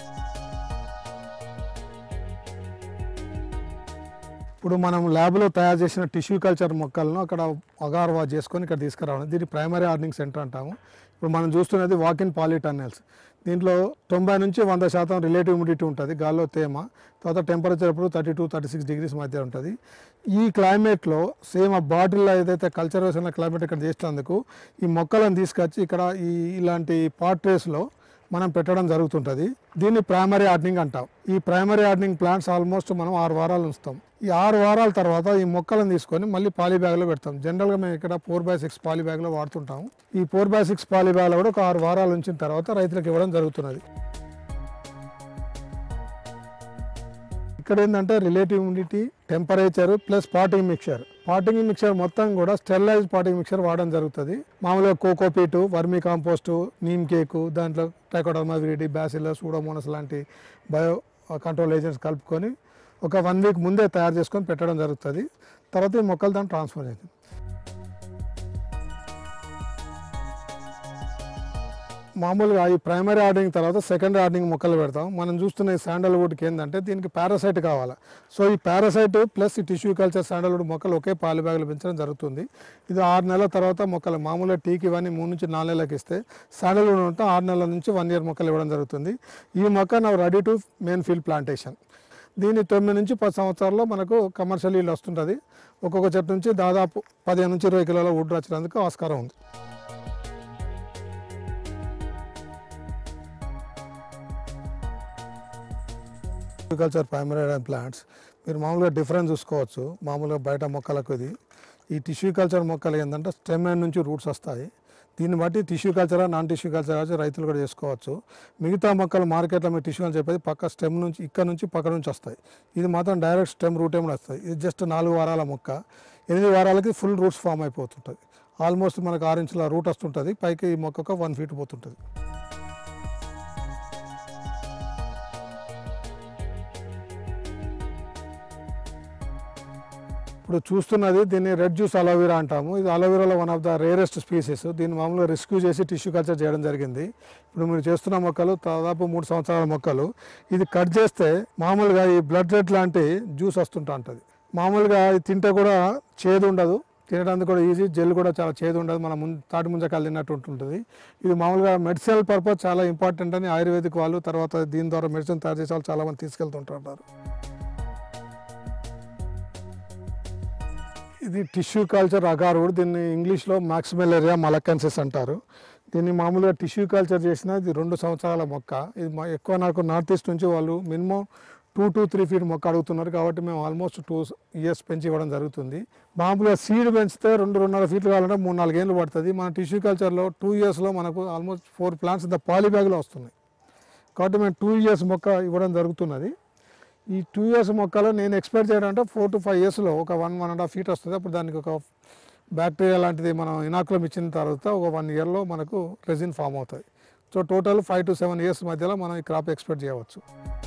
[SPEAKER 2] ఇప్పుడు మనం ల్యాబ్లో తయారు చేసిన టిష్యూ కల్చర్ మొక్కలను అక్కడ అగార్వా చేసుకొని ఇక్కడ తీసుకురావడం దీన్ని ప్రైమరీ హార్డనింగ్ సెంటర్ అంటాము ఇప్పుడు మనం చూస్తున్నది వాకిన్ పాలిటన్నెల్స్ దీంట్లో తొంభై నుంచి వంద శాతం రిలేటివ్ హ్యూమిడిటీ ఉంటుంది గాల్లో తేమ తర్వాత టెంపరేచర్ ఇప్పుడు thirty two thirty six degrees మధ్య ఉంటుంది ఈ క్లైమేట్లో సేమ్ ఆ బాటిల్లో ఏదైతే కల్చర్ వేసిన క్లైమేట్ ఇక్కడ చేసినందుకు ఈ మొక్కలను తీసుకొచ్చి ఇక్కడ ఈ ఇలాంటి పాట్ ట్రేస్లో మనం పెట్టడం జరుగుతుంటుంది దీన్ని ప్రైమరీ హార్డనింగ్ అంటాం ఈ ప్రైమరీ హార్డనింగ్ ప్లాంట్స్ ఆల్మోస్ట్ మనం ఆరు వారాలు ఉంచుతాం ఈ ఆరు వారాల తర్వాత ఈ మొక్కలను తీసుకొని మళ్ళీ పాలీ బ్యాగ్లో పెడతాం జనరల్గా మేము ఇక్కడ ఫోర్ బై సిక్స్ పాలీ బ్యాగ్లో వాడుతుంటాం ఈ ఫోర్ బై సిక్స్ పాలీ బ్యాగ్లో కూడా ఒక ఆరు వారాలు ఉంచిన తర్వాత రైతులకు ఇవ్వడం జరుగుతున్నది ఇక్కడ ఏంటంటే relative humidity temperature plus potting mixture potting mixture మొత్తం కూడా స్టెరిలైజ్ పాటింగ్ మిక్చర్ వాడడం జరుగుతుంది మామూలుగా cocopeat vermicompost neem cake దాంట్లో ట్రైకోడర్మా విరిడి బ్యాసిలస్ సూడోమోనస్ లాంటి బయో కంట్రోల్ ఏజెంట్స్ కలుపుకొని ఒక వన్ వీక్ ముందే తయారు చేసుకొని పెట్టడం జరుగుతుంది తర్వాత ఈ మొక్కలు దాన్ని ట్రాన్స్ఫర్ అవుతుంది మామూలుగా ఈ ప్రైమరీ ఆర్డరింగ్ తర్వాత సెకండరీ ఆర్డరింగ్ మొక్కలు పెడతాం మనం చూస్తున్న ఈ శాండల్వుడ్కి ఏంటంటే దీనికి పారాసైట్ కావాలి సో ఈ పారాసైట్ ప్లస్ ఈ టిష్యూ కల్చర్ శాండల్వుడ్ మొక్కలు ఒకే పాలి బ్యాగులు పెంచడం జరుగుతుంది ఇది ఆరు నెలల తర్వాత మొక్కలు మామూలుగా టీకి ఇవన్నీ మూడు నుంచి నాలుగు నెలలకు ఇస్తే శాండల్వుడ్ ఉంటే ఆరు నెలల నుంచి వన్ ఇయర్ మొక్కలు ఇవ్వడం జరుగుతుంది ఈ మొక్క నా ready to main field plantation దీని తొమ్మిది నుంచి పది సంవత్సరాల్లో మనకు కమర్షియల్ ఈల్డ్ వస్తుంటుంది ఒక్కొక్క చెట్టు నుంచి దాదాపు పదిహేను నుంచి ఇరవై కిలోల వుడ్ వచ్చేందుకు ఆస్కారం ఉంది అగ్రికల్చర్ ప్రైమరీ ప్లాంట్స్ మీరు మామూలుగా డిఫరెన్స్ చూసుకోవచ్చు మామూలుగా బయట మొక్కలకు ఇది ఈ టిష్యూ కల్చర్ మొక్కలు ఏంటంటే స్టెమ్ ఎండ్ నుంచి రూట్స్ వస్తాయి దీన్ని బట్టి tissue culture non tissue culture వచ్చి రైతులు కూడా చేసుకోవచ్చు మిగతా మొక్కలు మార్కెట్లో మీరు టిష్యూ అని చెప్పేది పక్క స్టెమ్ నుంచి ఇక్కడ నుంచి పక్క నుంచి వస్తాయి ఇది మాత్రం డైరెక్ట్ స్టెమ్ రూట్ ఏమైనా వస్తాయి ఇది జస్ట్ నాలుగు వారాల మొక్క ఎనిమిది వారాలకి ఫుల్ రూట్స్ ఫామ్ అయిపోతుంటుంది ఆల్మోస్ట్ మనకు ఆరు ఇంచుల రూట్ వస్తుంటుంది పైకి ఈ మొక్కకు వన్ ఫీట్ పోతుంటుంది ఇప్పుడు చూస్తున్నది దీన్ని రెడ్ జ్యూస్ అలోవెరా అంటాము ఇది అలోవెరాలో one of the rarest species దీన్ని మామూలుగా రెస్క్యూ చేసి టిష్యూ కల్చర్ చేయడం జరిగింది ఇప్పుడు మీరు చేస్తున్న మొక్కలు దాదాపు మూడు సంవత్సరాల మొక్కలు ఇది కట్ చేస్తే మామూలుగా ఈ బ్లడ్ రెడ్ లాంటి జ్యూస్ వస్తుంటా ఉంటుంది మామూలుగా ఇది తింటే కూడా చేదు ఉండదు తినడానికి కూడా ఈజీ జెల్ కూడా చాలా చేదు ఉండదు మన ముందు తాటి ముంజకాయలు తిన్నట్టు ఉంటుంది ఇది మామూలుగా మెడిసినల్ పర్పస్ చాలా ఇంపార్టెంట్ అని ఆయుర్వేదిక్ వాళ్ళు తర్వాత దీని ద్వారా మెడిసిన్ తయారు చేసే వాళ్ళు చాలామంది తీసుకెళ్తుంటారు ఇది టిష్యూ కల్చర్ అగారుడ్ దీన్ని ఇంగ్లీష్లో మాక్సిమెలేరియా మలకెన్సిస్ అంటారు దీన్ని మామూలుగా టిష్యూ కల్చర్ చేసిన ఇది రెండు సంవత్సరాల మొక్క ఇది మా- ఎక్కువ నాకు నార్త్ ఈస్ట్ నుంచి వాళ్ళు minimum two to three feet మొక్క అడుగుతున్నారు కాబట్టి మేము ఆల్మోస్ట్ టూ ఇయర్స్ పెంచి ఇవ్వడం జరుగుతుంది మామూలుగా సీడ్ పెంచితే రెండు రెండున్నర ఫీట్లు కావాలంటే మూడు నాలుగు ఏళ్ళు పడుతుంది మన టిష్యూ కల్చర్లో టూ ఇయర్స్లో మనకు ఆల్మోస్ట్ ఫోర్ ప్లాంట్స్ ద పాలీ బ్యాగ్లో వస్తున్నాయి కాబట్టి మేము టూ ఇయర్స్ మొక్క ఇవ్వడం జరుగుతున్నది ఈ టూ ఇయర్స్ మొక్కలో నేను ఎక్స్పెక్ట్ చేయడం అంటే ఫోర్ టు ఫైవ్ ఇయర్స్లో ఒక one one and half feet వస్తుంది అప్పుడు దానికి ఒక బ్యాక్టీరియా లాంటిది మనం ఇనాకులం ఇచ్చిన తర్వాత ఒక వన్ ఇయర్లో మనకు రెజిన్ ఫామ్ అవుతుంది so total five to seven years మధ్యలో మనం ఈ క్రాప్ ఎక్స్పెక్ట్ చేయవచ్చు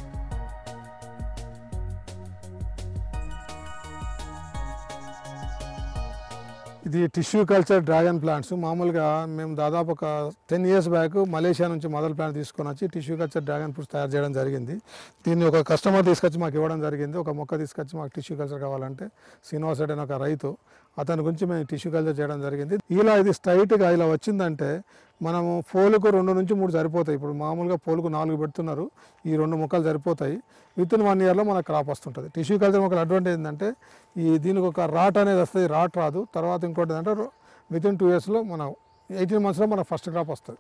[SPEAKER 2] ఇది టిష్యూ కల్చర్ డ్రాగన్ ప్లాంట్స్ మామూలుగా మేము దాదాపు ఒక టెన్ ఇయర్స్ బ్యాక్ మలేషియా నుంచి మొదలు ప్లాంట్ తీసుకొని వచ్చి టిష్యూ కల్చర్ డ్రాగన్ ఫ్రూట్స్ తయారు చేయడం జరిగింది దీన్ని ఒక కస్టమర్ తీసుకొచ్చి మాకు ఇవ్వడం జరిగింది ఒక మొక్క తీసుకొచ్చి మాకు టిష్యూ కల్చర్ కావాలంటే శ్రీనివాస్ రెడ్డి అని ఒక రైతు అతని గురించి మేము టిష్యూ కల్చర్ చేయడం జరిగింది ఇలా ఇది స్ట్రైట్గా ఇలా వచ్చిందంటే మనము పోలుకు రెండు నుంచి మూడు సరిపోతాయి ఇప్పుడు మామూలుగా పోలుకు నాలుగు పెడుతున్నారు ఈ రెండు మొక్కలు సరిపోతాయి విత్ ఇన్ వన్ ఇయర్లో మనకు క్రాప్ వస్తుంటుంది టిష్యూ కల్చర్ మొక్కలు అడ్వాంటేజ్ ఏంటంటే ఈ దీనికి ఒక రాట్ అనేది వస్తుంది రాట్ రాదు తర్వాత ఇంకోటి ఏంటంటే విత్ ఇన్ టూ ఇయర్స్లో మనం ఎయిటీన్ మంత్స్లో మనకు ఫస్ట్ క్రాప్ వస్తుంది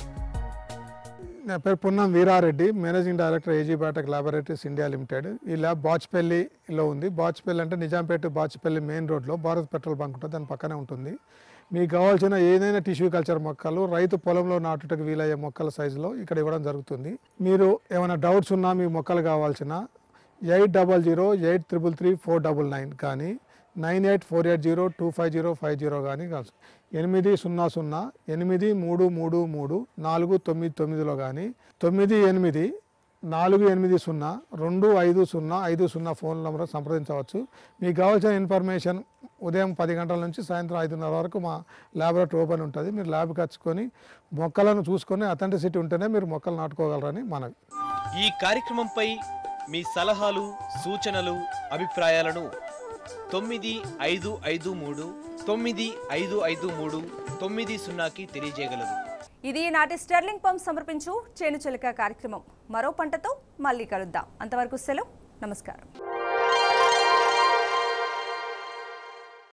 [SPEAKER 2] నా పేరు Punnam Veerareddy managing director AG biotech laboratories India limited ఈ ల్యాబ్ బాచ్పల్లిలో ఉంది బాచ్పల్లి అంటే నిజాంపేట బాచ్పల్లి మెయిన్ రోడ్లో భారత్ పెట్రోల్ బంక్ ఉంటుంది దాని పక్కనే ఉంటుంది మీకు కావాల్సిన ఏదైనా టిష్యూ కల్చర్ మొక్కలు రైతు పొలంలో నాటుటకు వీలయ్యే మొక్కల సైజులో ఇక్కడ ఇవ్వడం జరుగుతుంది మీరు ఏమైనా డౌట్స్ ఉన్నా మీ మొక్కలు కావాల్సిన eight double zero eight triple three four double nine కానీ nine eight four eight zero two five zero five zero కానీ కాదు ఎనిమిది సున్నా సున్నా ఎనిమిది మూడు మూడు మూడు నాలుగు తొమ్మిది తొమ్మిదిలో కానీ తొమ్మిది ఎనిమిది నాలుగు ఎనిమిది సున్నా రెండు ఐదు సున్నా ఐదు సున్నా ఫోన్ నెంబర్ సంప్రదించవచ్చు మీకు కావాల్సిన ఇన్ఫర్మేషన్ ఉదయం పది గంటల నుంచి సాయంత్రం ఐదున్నర వరకు మా ల్యాబొరేటరీ ఓపెన్ ఉంటుంది మీరు ల్యాబ్కి వచ్చుకొని మొక్కలను చూసుకొని అథెంటిసిటీ ఉంటేనే మీరు మొక్కలు నాటుకోగలరని మనవి
[SPEAKER 4] ఈ కార్యక్రమంపై మీ సలహాలు సూచనలు అభిప్రాయాలను తొమ్మిది ఐదు ఐదు మూడు తొమ్మిది ఐదు ఐదు మూడు తొమ్మిది సున్నాకి తెలియజేయగలరు
[SPEAKER 1] ఇది నాటి స్టెర్లింగ్ పంప్ సమర్పించు చేను చెలిక కార్యక్రమం మరో పంటతో మళ్ళీ కలుద్దాం అంతవరకు సెలవు నమస్కారం